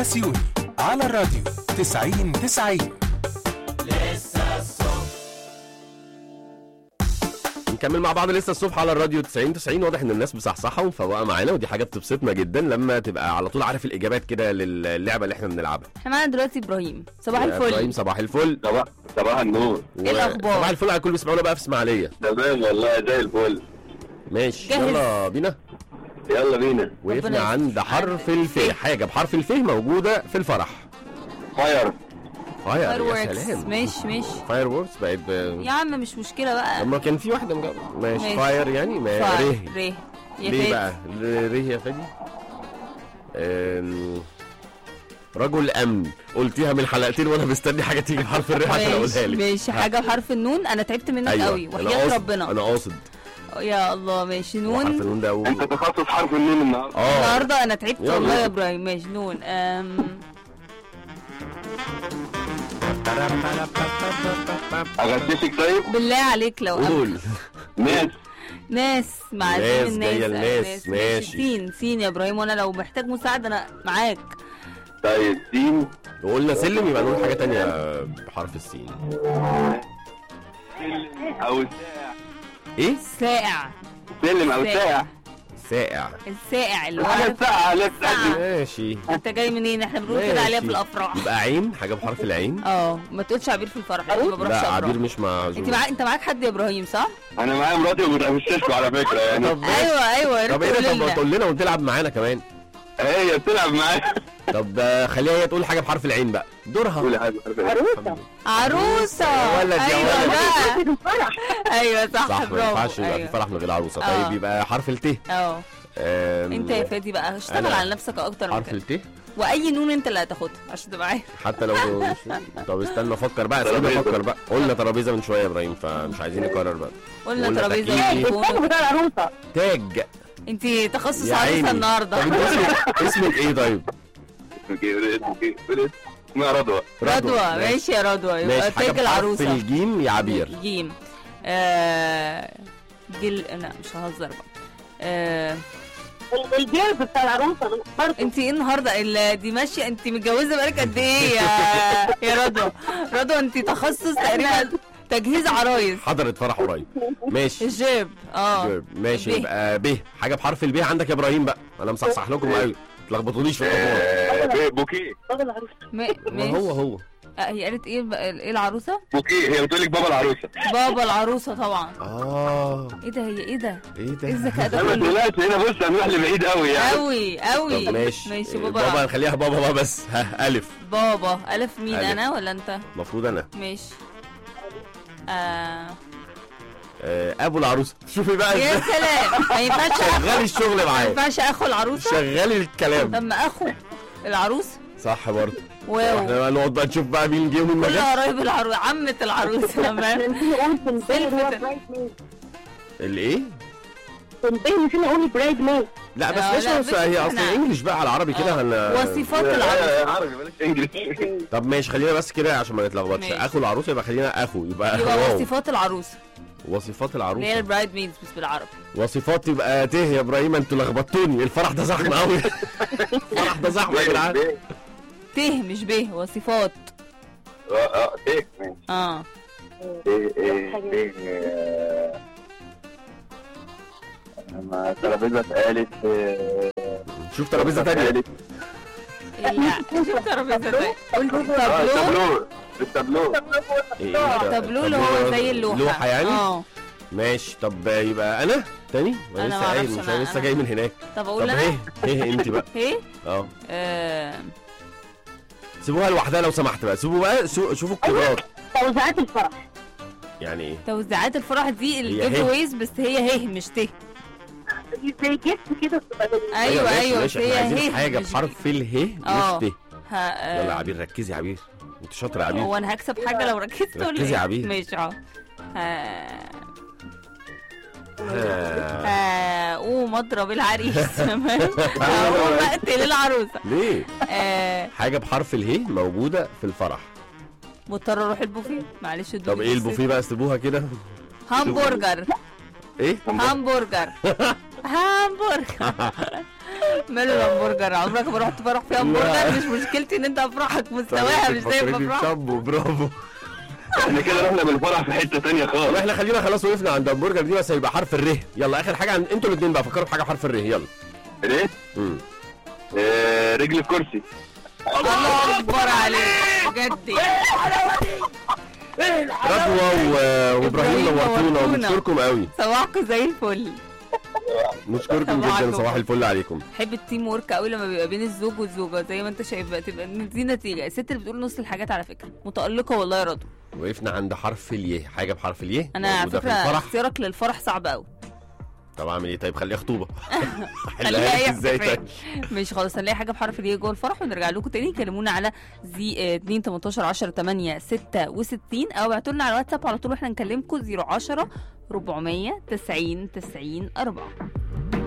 سيوني على الراديو 90 90 نكمل مع بعض لسه الصبح على الراديو 90 90 واضح ان الناس مصحصحه ومفوقه معانا ودي حاجه بتبسطنا جدا لما تبقى على طول عارف الاجابات كده للعبه اللي احنا بنلعبها احنا معانا دلوقتي ابراهيم صباح يا ابراهيم الفل صباح الفل صباح صباح النور إيه الأخبار؟ صباح الفل على كل بيسمعونا بقى في اسماعيليه تمام والله زي الفل ماشي جاهز. يلا بينا يلا بينا وقفنا يستر. عند حرف عند الف الف. حاجه بحرف الف موجوده في الفرح فاير فاير فاير يا ووركس سلام ماشي ماشي فاير ووركس بقت ب... يا عم مش مشكله بقى لما كان في واحده مجاوبه ماشي ماشي. فاير يعني ما فاير ره ره يا ليه فادي. بقى ر- ره يا فادي أم، رجل امن قلتيها من حلقتين وانا مستني حاجه تيجي بحرف الر عشان اقولها ماشي لك ماشي حاجه بحرف النون انا تعبت منك ايوه قوي أنا وحياه قاصد- ربنا انا قاصد يا الله ماشي هو حرف نون النون ده أول- انت تخصص حرف النون النهارده اه النهارده انا تعبت يلا. والله يا ابراهيم ماشي نون أم... اغششك طيب بالله عليك لو أم... قول ناس ناس معازيم ناس الناس جاية آه، الناس، ماشي. سين سين يا ابراهيم وانا لو محتاج مساعده انا معاك طيب سين وقلنا سلم يبقى نقول حاجه تانية بحرف السين او ساعة ايه سائع سلم او ساعة سائع السائع اللي هو حاجة عارف ساعة لسه ساعة. ماشي انت جاي منين احنا بنقول كده عليها في ماشي. الافراح يبقى عين حاجه بحرف العين اه ما تقولش عبير في الفرح لأن ما بروحش لا عبير افراح مش معزوم انت معاك انت معاك حد يا ابراهيم صح؟ انا معايا مراتي وبتغششكوا على فكرة يعني طب ماشي. ايوه ايوه يا طب ريت ايه ده تقول طب ما لنا تقول لنا وتلعب معانا كمان هي بتلعب معايا طب آه، خليها هي تقول حاجه بحرف العين بقى دورها قولي حاجة بحرف العين. عروسه يا ولد يا ايوه ولد. بقى ايوه صح, صح ما برافو ينفعش يبقى في أيوة. فرح من غير عروسه آه. طيب يبقى حرف الت اه آم، انت يا فادي بقى اشتغل أنا. على نفسك اكتر من حرف كده الت واي نون انت اللي هتاخدها عشان تبقى عارف حتى لو مش طب استنى افكر بقى استنى ترابيزة. افكر بقى قلنا ترابيزه من شويه يا ابراهيم فمش عايزين نكرر بقى قلنا قلنا ترابيزه تكييف. وتليفون بتاع العروسه تاج انت تخصص يا عيني عروسه طب النهارده انت اسمك اسمك ايه طيب اسمك ايه اسمك ايه قولي اسمها رضوى رضوى ماشي يا رضوى يبقى ماشي حاجه تاج بحرف العروسه الجيم يا عبير جيم آه... جل لا مش ههزر بقى آه... الجلب بتاع العروسه برضه انت ايه النهارده ال- دي ماشيه انت متجوزه بقالك قد ايه يا يا رضوى رضوى انت تخصص تقريبا تجهيز عرايس حضرت فرح قريب ماشي الجيب اه ماشي ب. يبقى ب حاجه بحرف الب عندك يا ابراهيم بقى انا مصحصح لكم قوي ما تلخبطونيش في الامور آه، بوكيه بابا العروسه ما ما ماشي هو هو آه، هي قالت ايه بقى- ايه العروسه بوكيه هي بتقول لك بابا العروسه بابا العروسه طبعا اه ايه ده هي ايه ده ايه ده ايه الذكاء ده انا كله دلوقتي هنا بص هنروح لبعيد قوي يعني قوي قوي طب ماشي ماشي بابا بابا نخليها بابا بقى بس ها الف بابا الف مين ألف. انا ولا انت المفروض انا ماشي آه. آه ابو العروسه شوفي بقى يا ازاي سلام ما ينفعش اخو شغالي الشغل ما معايا ينفعش اخو العروسه شغالي الكلام لما اخو العروسه صح برضه واو احنا بقى نقعد بقى نشوف بقى مين جه ومين ما كل جاش قرايب العروسه عمة العروسه لما نسينا نقول سنتين هو سلفت. برايد ميد الايه سنتين نسينا نقول برايد ميد لا بس آه، ليش لا، بس بس هي إحنا- اصلا انجلش بقى على العربي كده هن وصفات العروسه عربي بلاش انجلش طب ماشي خلينا بس كده عشان ما نتلخبطش ماشي. اخو العروسه يبقى خلينا اخو يبقى يبقى واو. وصفات العروسه وصفات اللي هي العروسه البرايد ميدز بس بالعربي وصفات يبقى ته يا ابراهيم انتوا لخبطتوني الفرح ده زحمه قوي الفرح ده زحمه يا جدعان ت مش ب وصفات اه اه ايه ماشي. اه ايه ايه ايه آه، لما الترابيزه اتقالت آه، شوف ترابيزه تانية اتقالت. لا شوف ترابيزه ده قلت اه تابلو التابلو التابلو ايه التابلو اللي هو زي اللوحه لوحه يعني اه ماشي طب يبقى انا تاني ما أنا لسه معرفش قايل مش أنا- انا لسه أنا. جاي من هناك طب طب اقول ايه انا ايه انت بقى ايه اه آه، سيبوها لوحدها لو سمحت بقى سيبوا بقى سو- شوفوا القدرات توزيعات الفرح يعني ايه توزيعات الفرح دي هي الجيف هي. ويز بس هي هي مش ت زي جسم كده بتبقى من- ايوه ماشي، ايوه ماشي بس احنا هي عايزين هي حاجه مش بحرف اله اه. مش ت ها يلا يا آه، عبير ركزي يا عبير انت شاطره يا عبير هو انا هكسب حاجه لو ركزت ولا ركزي يا إيه؟ عبير. ماشي اه ها آه. ها قوم اضرب العريس تمام قوم اقتل العروسه ليه آه، حاجه بحرف اله موجوده في الفرح مضطر اروح البوفيه معلش ادوني طب ايه بس. البوفيه بقى سيبوها كده همبرجر ايه همبرجر همبرجر ماله الهمبرجر عمرك ما رحت فرح فيه همبرجر مش مشكلتي ان انت افراحك مستواها مش زي فكرتني الافراح بشامبو برافو احنا كده رحنا بالفرح في حته ثانيه طب خالص احنا خلينا خلاص وقفنا عند همبرجر دي بس هيبقى حرف الر يلا اخر حاجه عن... انتوا الاثنين بقى فكروا في حاجه بحرف الر يلا ايه امم آه، رجل الكرسي الله اكبر عليك بجد رضوى و- وابراهيم إبراهيم نورتونا نورتونا. وبنشكركم قوي صباحكم زي الفل نشكركم صباحكم. جدا صباح الفل عليكم بحب التيم ورك قوي لما بيبقى بين الزوج والزوجه زي ما انت شايف بقى تبقى دي نتيجه الست اللي بتقول نص الحاجات على فكره متالقه والله يا رضوى وقفنا عند حرف اليه حاجه بحرف اليه انا على موجودة في فكره الفرح اختيارك للفرح صعب قوي طب اعمل ايه طيب خليها خطوبه خليها حلها ايه ازاي احتفال. طيب مش خلاص هنلاقي حاجه بحرف الياء جوه الفرح ونرجع لكم تاني كلمونا على زي آه، 2 18 10 8 66 او ابعتوا لنا على الواتساب على طول واحنا نكلمكم 010 490 90 4